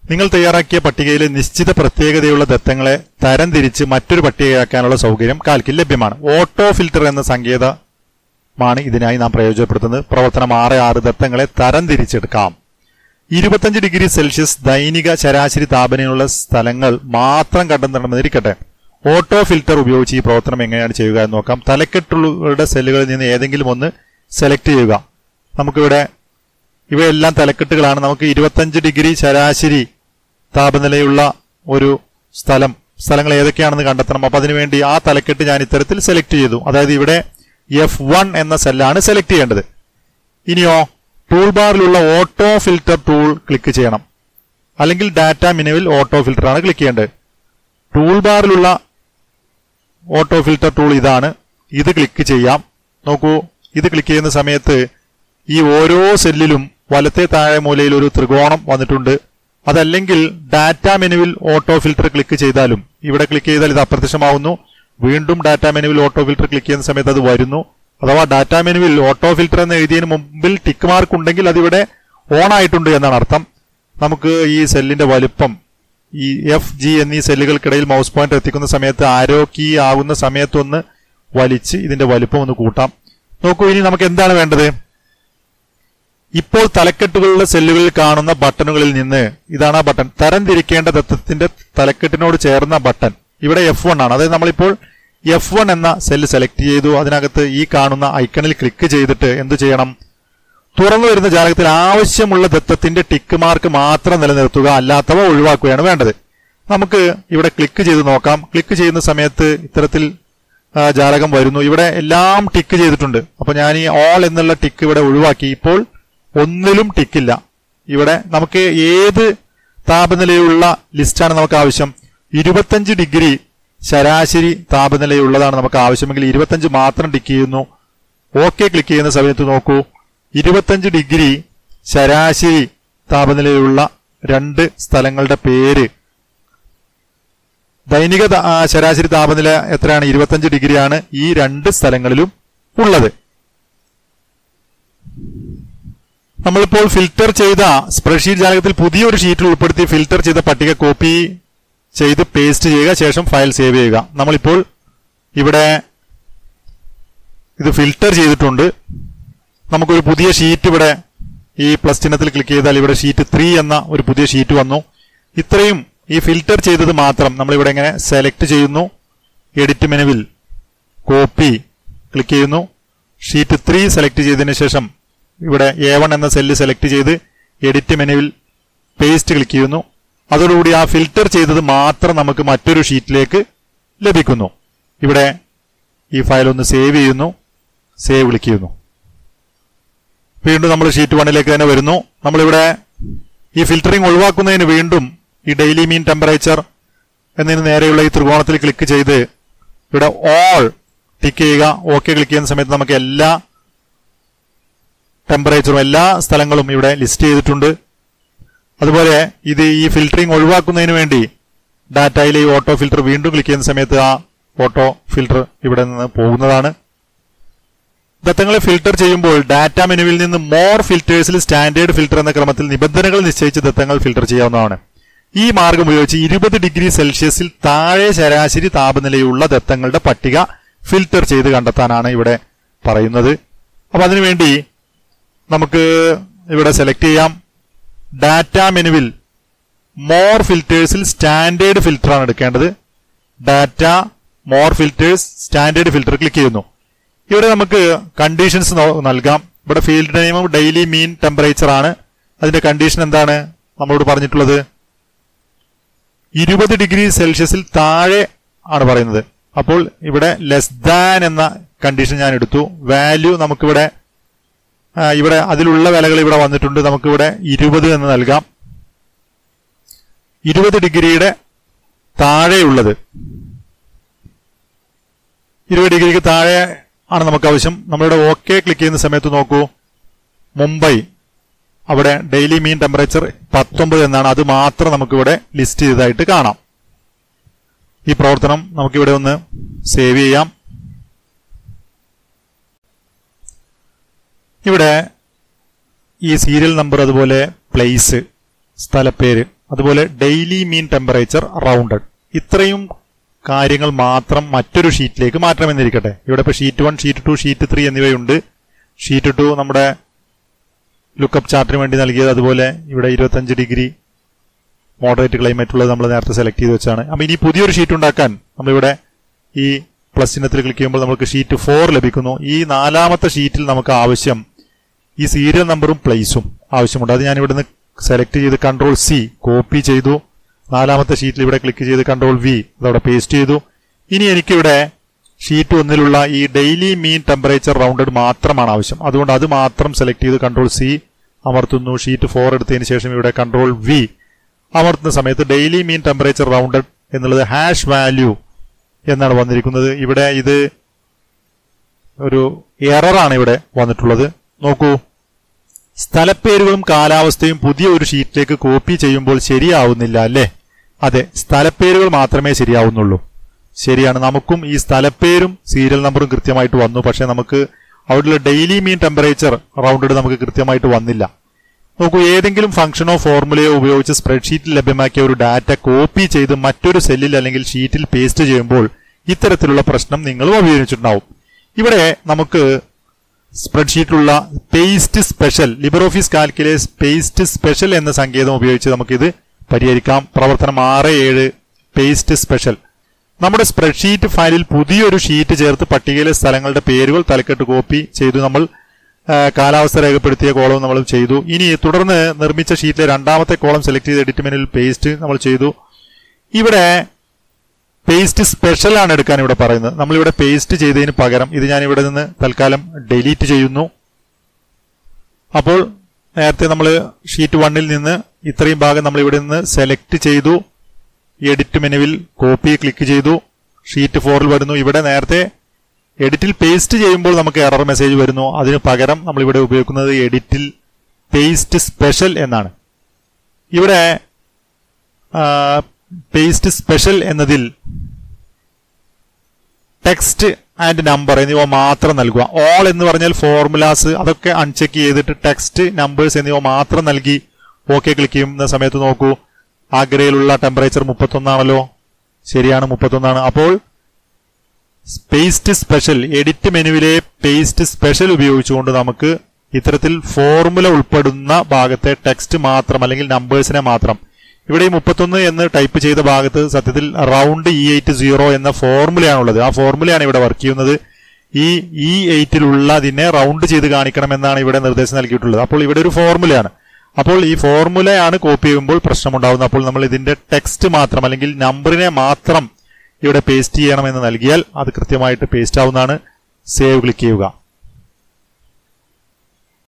നിങ്ങൾ തയ്യാറാക്കിയ പട്ടികയിലെ നിശ്ചിത പ്രത്യേകതയുള്ള ദത്തങ്ങളെ തരംതിരിച്ച് മറ്റൊരു പട്ടികയാക്കാനുള്ള സൗകര്യം കാൽക്കിൽ ലഭ്യമാണ് ഓട്ടോ ഫിൽട്ടർ എന്ന സങ്കേതമാണ് ഇതിനായി നാം പ്രയോജനപ്പെടുത്തുന്നത് പ്രവർത്തനം ആറ് ആറ് ദത്തങ്ങളെ തരംതിരിച്ചെടുക്കാം ഇരുപത്തഞ്ച് ഡിഗ്രി സെൽഷ്യസ് ദൈനിക ശരാശരി താപനയുള്ള സ്ഥലങ്ങൾ മാത്രം കണ്ടെത്തണമെന്നിരിക്കട്ടെ ഓട്ടോ ഫിൽട്ടർ ഉപയോഗിച്ച് ഈ പ്രവർത്തനം എങ്ങനെയാണ് ചെയ്യുക എന്ന് നോക്കാം തലക്കെട്ടുകളുടെ സെല്ലുകളിൽ നിന്ന് ഏതെങ്കിലും ഒന്ന് സെലക്ട് ചെയ്യുക നമുക്കിവിടെ ഇവയെല്ലാം തലക്കെട്ടുകളാണ് നമുക്ക് ഇരുപത്തഞ്ച് ഡിഗ്രി ശരാശരി താപനിലയുള്ള ഒരു സ്ഥലം സ്ഥലങ്ങൾ ഏതൊക്കെയാണെന്ന് കണ്ടെത്തണം അപ്പൊ അതിനുവേണ്ടി ആ തലക്കെട്ട് ഞാൻ ഇത്തരത്തിൽ സെലക്ട് ചെയ്തു അതായത് ഇവിടെ എഫ് വൺ എന്ന സെല്ലാണ് സെലക്ട് ചെയ്യേണ്ടത് ഇനിയോ ടൂൾ ബാറിലുള്ള ഓട്ടോ ഫിൽട്ടർ ടൂൾ ക്ലിക്ക് ചെയ്യണം അല്ലെങ്കിൽ ഡാറ്റ മെനുവിൽ ഓട്ടോ ഫിൽട്ടർ ആണ് ക്ലിക്ക് ചെയ്യേണ്ടത് ടൂൾ ബാറിലുള്ള ഓട്ടോ ഫിൽട്ടർ ടൂൾ ഇതാണ് ഇത് ക്ലിക്ക് ചെയ്യാം നോക്കൂ ഇത് ക്ലിക്ക് ചെയ്യുന്ന സമയത്ത് ഈ ഓരോ സെല്ലിലും വലത്തെ താഴെ മൂലയിൽ ഒരു ത്രികോണം വന്നിട്ടുണ്ട് അതല്ലെങ്കിൽ ഡാറ്റ മെനുവിൽ ഓട്ടോ ഫിൽട്ടർ ക്ലിക്ക് ചെയ്താലും ഇവിടെ ക്ലിക്ക് ചെയ്താൽ ഇത് അപ്രത്യക്ഷമാവുന്നു വീണ്ടും ഡാറ്റ മെനുവിൽ ഓട്ടോ ഫിൽട്ടർ ക്ലിക്ക് ചെയ്യുന്ന സമയത്ത് അത് വരുന്നു അഥവാ ഡാറ്റ മെനുവിൽ ഓട്ടോ ഫിൽട്ടർ എന്ന് എഴുതിയതിന് മുമ്പിൽ ടിക്ക് മാർക്ക് ഉണ്ടെങ്കിൽ അതിവിടെ ഓൺ ആയിട്ടുണ്ട് എന്നാണ് അർത്ഥം നമുക്ക് ഈ സെല്ലിന്റെ വലുപ്പം ഈ എഫ് ജി എന്നീ സെല്ലുകൾക്കിടയിൽ മൗസ് പോയിന്റ് എത്തിക്കുന്ന സമയത്ത് ആരോ കീ ആകുന്ന സമയത്തൊന്ന് വലിച്ച് ഇതിന്റെ വലുപ്പം ഒന്ന് കൂട്ടാം നോക്കൂ ഇനി നമുക്ക് എന്താണ് വേണ്ടത് ഇപ്പോൾ തലക്കെട്ടുകളുടെ സെല്ലുകളിൽ കാണുന്ന ബട്ടണുകളിൽ നിന്ന് ഇതാണ് ആ ബട്ടൺ തരംതിരിക്കേണ്ട ദത്തത്തിന്റെ തലക്കെട്ടിനോട് ചേർന്ന ബട്ടൺ ഇവിടെ എഫ് വൺ ആണ് അതായത് നമ്മളിപ്പോൾ എഫ് വൺ എന്ന സെല്ല് സെലക്ട് ചെയ്തു അതിനകത്ത് ഈ കാണുന്ന ഐക്കണിൽ ക്ലിക്ക് ചെയ്തിട്ട് എന്തു ചെയ്യണം തുറന്നു വരുന്ന ജാലകത്തിൽ ആവശ്യമുള്ള ദത്തത്തിന്റെ ടിക്ക് മാർക്ക് മാത്രം നിലനിർത്തുക അല്ലാത്തവ ഒഴിവാക്കുകയാണ് വേണ്ടത് നമുക്ക് ഇവിടെ ക്ലിക്ക് ചെയ്ത് നോക്കാം ക്ലിക്ക് ചെയ്യുന്ന സമയത്ത് ഇത്തരത്തിൽ ആ, ജാലകം വരുന്നു ഇവിടെ എല്ലാം ടിക്ക് ചെയ്തിട്ടുണ്ട് അപ്പൊ ഞാൻ ഈ ഓൾ എന്നുള്ള ടിക്ക് ഇവിടെ ഒഴിവാക്കി ഇപ്പോൾ ഒന്നിലും ടിക്കില്ല ഇവിടെ നമുക്ക് ഏത് താപനിലയുള്ള ലിസ്റ്റാണ് നമുക്ക് ആവശ്യം ഇരുപത്തഞ്ച് ഡിഗ്രി ശരാശരി താപനിലയുള്ളതാണ് നമുക്ക് ആവശ്യമെങ്കിൽ ഇരുപത്തഞ്ച് മാത്രം ടിക്ക് ചെയ്യുന്നു ഓക്കെ ക്ലിക്ക് ചെയ്യുന്ന സമയത്ത് നോക്കൂ ഇരുപത്തഞ്ച് ഡിഗ്രി ശരാശരി താപനിലയുള്ള രണ്ട് സ്ഥലങ്ങളുടെ പേര് ദൈനിക ത- ആ, ശരാശരി താപനില എത്രയാണ് ഇരുപത്തഞ്ച് ഡിഗ്രിയാണ് ഈ രണ്ട് സ്ഥലങ്ങളിലും ഉള്ളത് നമ്മളിപ്പോൾ ഫിൽറ്റർ ചെയ്ത സ്പ്രെഡ്ഷീറ്റ് ജാലകത്തിൽ പുതിയൊരു ഷീറ്റിൽ ഉൾപ്പെടുത്തി ഫിൽറ്റർ ചെയ്ത പട്ടിക കോപ്പി ചെയ്ത് പേസ്റ്റ് ചെയ്യുക ശേഷം ഫയൽ സേവ് ചെയ്യുക നമ്മളിപ്പോൾ ഇവിടെ ഇത് ഫിൽറ്റർ ചെയ്തിട്ടുണ്ട് നമുക്കൊരു പുതിയ ഷീറ്റ് ഇവിടെ ഈ പ്ലസ് ചിഹ്നത്തിൽ ക്ലിക്ക് ചെയ്താൽ ഇവിടെ ഷീറ്റ് ത്രീ എന്ന ഒരു പുതിയ ഷീറ്റ് വന്നു ഇത്രയും ഈ ഫിൽറ്റർ ചെയ്തത് മാത്രം നമ്മളിവിടെ ഇങ്ങനെ സെലക്ട് ചെയ്യുന്നു എഡിറ്റ് മെനുവിൽ കോപ്പി ക്ലിക്ക് ചെയ്യുന്നു ഷീറ്റ് ത്രീ സെലക്ട് ചെയ്തതിനു ശേഷം ഇവിടെ എ വൺ എന്ന സെല്ല് സെലക്ട് ചെയ്ത് എഡിറ്റ് മെനുവിൽ പേസ്റ്റ് ക്ലിക്ക് ചെയ്യുന്നു അതോടുകൂടി ആ ഫിൽറ്റർ ചെയ്തത് മാത്രം നമുക്ക് മറ്റൊരു ഷീറ്റിലേക്ക് ലഭിക്കുന്നു ഇവിടെ ഈ ഫയൽ ഒന്ന് സേവ് ചെയ്യുന്നു സേവ് ക്ലിക്ക് ചെയ്യുന്നു വീണ്ടും നമ്മൾ ഷീറ്റ് വണ്ണിലേക്ക് തന്നെ വരുന്നു നമ്മളിവിടെ ഈ ഫിൽറ്ററിംഗ് ഒഴിവാക്കുന്നതിന് വീണ്ടും ഈ ഡെയിലി മീൻ ടെമ്പറേച്ചർ എന്നതിന് നേരെയുള്ള ഈ ത്രികോണത്തിൽ ക്ലിക്ക് ചെയ്ത് ഇവിടെ ഓൾ ടിക്ക് ചെയ്യുക ഓക്കെ ക്ലിക്ക് ചെയ്യുന്ന സമയത്ത് നമുക്ക് എല്ലാ ടെമ്പറേച്ചറും എല്ലാ സ്ഥലങ്ങളും ഇവിടെ ലിസ്റ്റ് ചെയ്തിട്ടുണ്ട് അതുപോലെ ഇത് ഈ ഫിൽറ്ററിംഗ് ഒഴിവാക്കുന്നതിന് വേണ്ടി ഡാറ്റയിലെ ഈ ഓട്ടോ ഫിൽറ്റർ വീണ്ടും ക്ലിക്ക് ചെയ്യുന്ന സമയത്ത് ആ ഓട്ടോ ഫിൽറ്റർ ഇവിടെ നിന്ന് പോകുന്നതാണ് ദത്തങ്ങളെ ഫിൽട്ടർ ചെയ്യുമ്പോൾ ഡാറ്റ മെനുവിൽ നിന്ന് മോർ ഫിൽറ്റേഴ്സിൽ സ്റ്റാൻഡേർഡ് ഫിൽട്ടർ എന്ന ക്രമത്തിൽ നിബന്ധനകൾ നിശ്ചയിച്ച് ദത്തങ്ങൾ ഫിൽട്ടർ ചെയ്യാവുന്നതാണ് ഈ മാർഗം ഉപയോഗിച്ച് ഇരുപത് ഡിഗ്രി സെൽഷ്യസിൽ താഴെ ശരാശരി താപനിലയുള്ള ദത്തങ്ങളുടെ പട്ടിക ഫിൽട്ടർ ചെയ്ത് കണ്ടെത്താനാണ് ഇവിടെ പറയുന്നത് അപ്പൊ അതിനുവേണ്ടി നമുക്ക് ഇവിടെ സെലക്ട് ചെയ്യാം ഡാറ്റ മെനുവിൽ മോർ ഫിൽറ്റേഴ്സിൽ സ്റ്റാൻഡേർഡ് ഫിൽറ്റർ ആണ് എടുക്കേണ്ടത് data more filters standard filter click ചെയ്യുന്നു ഇവിടെ നമുക്ക് കണ്ടീഷൻസ് നൽകാം ഇവിടെ ഫീൽഡ് നെയിമും ഡെയിലി മീൻ ടെമ്പറേച്ചർ ആണ് അതിന്റെ കണ്ടീഷൻ എന്താണ് നമ്മളോട് പറഞ്ഞിട്ടുള്ളത് ഇരുപത് ഡിഗ്രി സെൽഷ്യസിൽ താഴെ ആണ് പറയുന്നത് അപ്പോൾ ഇവിടെ ലെസ് ദാൻ എന്ന കണ്ടീഷൻ ഞാൻ എടുത്തു വാല്യൂ നമുക്കിവിടെ ആ, ഇവിടെ അതിലുള്ള വിലകൾ ഇവിടെ വന്നിട്ടുണ്ട് നമുക്കിവിടെ ഇരുപത് എന്ന് നൽകാം ഇരുപത് ഡിഗ്രിയുടെ താഴെയുള്ളത് ഇരുപത് ഡിഗ്രിക്ക് താഴെ ആണ് നമുക്ക് ആവശ്യം നമ്മളിവിടെ ഓക്കെ ക്ലിക്ക് ചെയ്യുന്ന സമയത്ത് നോക്കൂ മുംബൈ അവിടെ ഡെയിലി മീൻ ടെമ്പറേച്ചർ പത്തൊമ്പത് എന്നാണ് അത് മാത്രം നമുക്കിവിടെ ലിസ്റ്റ് ചെയ്തതായിട്ട് കാണാം ഈ പ്രവർത്തനം നമുക്കിവിടെ ഒന്ന് സേവ് ചെയ്യാം ഇവിടെ ഈ സീരിയൽ നമ്പർ അതുപോലെ പ്ലേസ് സ്ഥലപ്പേര് അതുപോലെ ഡെയിലി മീൻ ടെമ്പറേച്ചർ റൗണ്ടഡ് ഇത്രയും കാര്യങ്ങൾ മാത്രം മറ്റൊരു ഷീറ്റിലേക്ക് മാറ്റണമെന്നിരിക്കട്ടെ ഇവിടെ ഇപ്പോൾ sheet one sheet two sheet three എന്നിവയുണ്ട് ഷീറ്റ് ടു നമ്മുടെ ലുക്കപ്പ് ചാർട്ടിന് വേണ്ടി നൽകിയത് അതുപോലെ ഇവിടെ ഇരുപത്തഞ്ച് ഡിഗ്രി മോഡറേറ്റ് ക്ലൈമറ്റ് ഉള്ളത് നമ്മൾ നേരത്തെ സെലക്ട് ചെയ്ത് വെച്ചാണ് അപ്പോൾ ഇനി പുതിയൊരു ഷീറ്റ് ഉണ്ടാക്കാൻ നമ്മളിവിടെ ഈ പ്ലസ് ചിഹ്നത്തിൽ ക്ലിക്ക് ചെയ്യുമ്പോൾ നമുക്ക് ഷീറ്റ് ഫോർ ലഭിക്കുന്നു ഈ നാലാമത്തെ ഷീറ്റിൽ നമുക്ക് ആവശ്യം ഈ സീരിയൽ നമ്പറും പ്ലേസും ആവശ്യമുണ്ട് അത് ഞാൻ ഇവിടുന്ന് സെലക്ട് ചെയ്ത് കൺട്രോൾ സി കോപ്പി ചെയ്തു നാലാമത്തെ ഷീറ്റിൽ ഇവിടെ ക്ലിക്ക് ചെയ്ത് കൺട്രോൾ വി അതവിടെ പേസ്റ്റ് ചെയ്തു ഇനി എനിക്കിവിടെ ഷീറ്റ് ഒന്നിലുള്ള ഈ ഡെയിലി മീൻ ടെമ്പറേച്ചർ റൗണ്ടഡ് മാത്രമാണ് ആവശ്യം അതുകൊണ്ട് അത് മാത്രം സെലക്ട് ചെയ്ത് കൺട്രോൾ സി അമർത്തുന്നു ഷീറ്റ് ഫോർ എടുത്തതിന് ശേഷം ഇവിടെ കൺട്രോൾ വി അമർത്തുന്ന സമയത്ത് ഡെയിലി മീൻ ടെമ്പറേച്ചർ റൗണ്ടഡ് എന്നുള്ളത് ഹാഷ് വാല്യൂ എന്നാണ് വന്നിരിക്കുന്നത് ഇവിടെ ഇത് ഒരു എററാണ് ഇവിടെ വന്നിട്ടുള്ളത് നോക്കൂ സ്ഥലപ്പേരുകളും കാലാവസ്ഥയും പുതിയ ഒരു ഷീറ്റിലേക്ക് കോപ്പി ചെയ്യുമ്പോൾ ശരിയാവുന്നില്ല അല്ലേ അതെ സ്ഥലപ്പേരുകൾ മാത്രമേ ശരിയാവുന്നുള്ളൂ ശരിയാണ് നമുക്കും ഈ സ്ഥലപ്പേരും സീരിയൽ നമ്പറും കൃത്യമായിട്ട് വന്നു പക്ഷെ നമുക്ക് അവിടെയുള്ള ഡെയിലി മീൻ ടെമ്പറേച്ചർ റൗണ്ടഡ് നമുക്ക് കൃത്യമായിട്ട് വന്നില്ല നോക്കൂ ഏതെങ്കിലും ഫംഗ്ഷനോ ഫോർമുലയോ ഉപയോഗിച്ച് സ്പ്രെഡ്ഷീറ്റിൽ ലഭ്യമാക്കിയ ഒരു ഡാറ്റ കോപ്പി ചെയ്ത് മറ്റൊരു സെല്ലിൽ അല്ലെങ്കിൽ ഷീറ്റിൽ പേസ്റ്റ് ചെയ്യുമ്പോൾ ഇത്തരത്തിലുള്ള പ്രശ്നം നിങ്ങളും അഭിമുഖീകരിച്ചിട്ടുണ്ടാവും ഇവിടെ നമുക്ക് സ്പ്രെഡ്ഷീറ്റിലുള്ള പേസ്റ്റ് സ്പെഷ്യൽ ലിബർ ഓഫീസ് കാൽക്കിലെ പേസ്റ്റ് സ്പെഷ്യൽ എന്ന സങ്കേതം ഉപയോഗിച്ച് നമുക്കിത് പരിഹരിക്കാം പ്രവർത്തനം ആറ് ഏഴ് പേസ്റ്റ് സ്പെഷ്യൽ നമ്മുടെ സ്പ്രെഡ്ഷീറ്റ് ഫയലിൽ പുതിയൊരു ഷീറ്റ് ചേർത്ത് പട്ടികയിലെ സ്ഥലങ്ങളുടെ പേരുകൾ തലക്കെട്ട് കോപ്പി ചെയ്തു നമ്മൾ ആ, കാലാവസ്ഥ രേഖപ്പെടുത്തിയ കോളം നമ്മൾ ചെയ്തു ഇനി തുടർന്ന് നിർമ്മിച്ച ഷീറ്റിലെ രണ്ടാമത്തെ കോളം സെലക്ട് ചെയ്ത് എഡിറ്റ് മെനുവിൽ പേസ്റ്റ് നമ്മൾ ചെയ്തു ഇവിടെ പേസ്റ്റ് സ്പെഷ്യൽ ആണ് എടുക്കാൻ ഇവിടെ പറയുന്നത് നമ്മളിവിടെ പേസ്റ്റ് ചെയ്തതിന് പകരം ഇത് ഞാൻ ഇവിടെ നിന്ന് തൽക്കാലം ഡിലീറ്റ് ചെയ്യുന്നു അപ്പോൾ നേരത്തെ നമ്മൾ ഷീറ്റ് വണ്ണിൽ നിന്ന് ഇത്രയും ഭാഗം നമ്മൾ ഇവിടെ നിന്ന് സെലക്ട് ചെയ്തു എഡിറ്റ് മെനുവിൽ കോപ്പി ക്ലിക്ക് ചെയ്തു ഷീറ്റ് ഫോറിൽ വരുന്നു ഇവിടെ നേരത്തെ എഡിറ്റിൽ പേസ്റ്റ് ചെയ്യുമ്പോൾ നമുക്ക് എറർ മെസ്സേജ് വരുന്നു അതിന് പകരം നമ്മൾ ഇവിടെ ഉപയോഗിക്കുന്നത് എഡിറ്റിൽ പേസ്റ്റ് സ്പെഷ്യൽ എന്നാണ് ഇവിടെ പേസ്റ്റ് സ്പെഷ്യൽ എന്നതിൽ ടെക്സ്റ്റ് ആൻഡ് നമ്പർ എന്നിവ മാത്രം നൽകുക ഓൾ എന്ന് പറഞ്ഞാൽ ഫോർമുലാസ് അതൊക്കെ അൺചെക്ക് ചെയ്തിട്ട് ടെക്സ്റ്റ് നമ്പേഴ്സ് എന്നിവ മാത്രം നൽകി ഓക്കെ ക്ലിക്ക് ചെയ്യുന്ന സമയത്ത് നോക്കൂ ആഗ്രയിലുള്ള ടെമ്പറേച്ചർ മുപ്പത്തൊന്നാണല്ലോ ശരിയാണ് മുപ്പത്തൊന്നാണ് അപ്പോൾ പേസ്റ്റ് സ്പെഷ്യൽ എഡിറ്റ് മെനുവിലെ പേസ്റ്റ് സ്പെഷ്യൽ ഉപയോഗിച്ചുകൊണ്ട് നമുക്ക് ഇത്തരത്തിൽ ഫോർമുല ഉൾപ്പെടുന്ന ഭാഗത്തെ ടെക്സ്റ്റ് മാത്രം അല്ലെങ്കിൽ നമ്പേഴ്സിനെ മാത്രം ഇവിടെ ഈ മുപ്പത്തൊന്ന് എന്ന് ടൈപ്പ് ചെയ്ത ഭാഗത്ത് സത്യത്തിൽ റൗണ്ട് ഇ എയ്റ്റ് സീറോ എന്ന ഫോർമുലയാണുള്ളത് ആ ഫോർമുലയാണ് ഇവിടെ വർക്ക് ചെയ്യുന്നത് ഈ ഇ എയ്റ്റിലുള്ളതിനെ റൗണ്ട് ചെയ്ത് കാണിക്കണം എന്നാണ് ഇവിടെ നിർദ്ദേശം നൽകിയിട്ടുള്ളത് അപ്പോൾ ഇവിടെ ഒരു ഫോർമുലയാണ് അപ്പോൾ ഈ ഫോർമുലയാണ് കോപ്പി ചെയ്യുമ്പോൾ പ്രശ്നമുണ്ടാകുന്നത് അപ്പോൾ നമ്മൾ ഇതിന്റെ ടെക്സ്റ്റ് മാത്രം അല്ലെങ്കിൽ നമ്പറിനെ മാത്രം ഇവിടെ പേസ്റ്റ് ചെയ്യണമെന്ന് നൽകിയാൽ അത് കൃത്യമായിട്ട് പേസ്റ്റ് ആവുന്നതാണ് സേവ് ക്ലിക്ക് ചെയ്യുക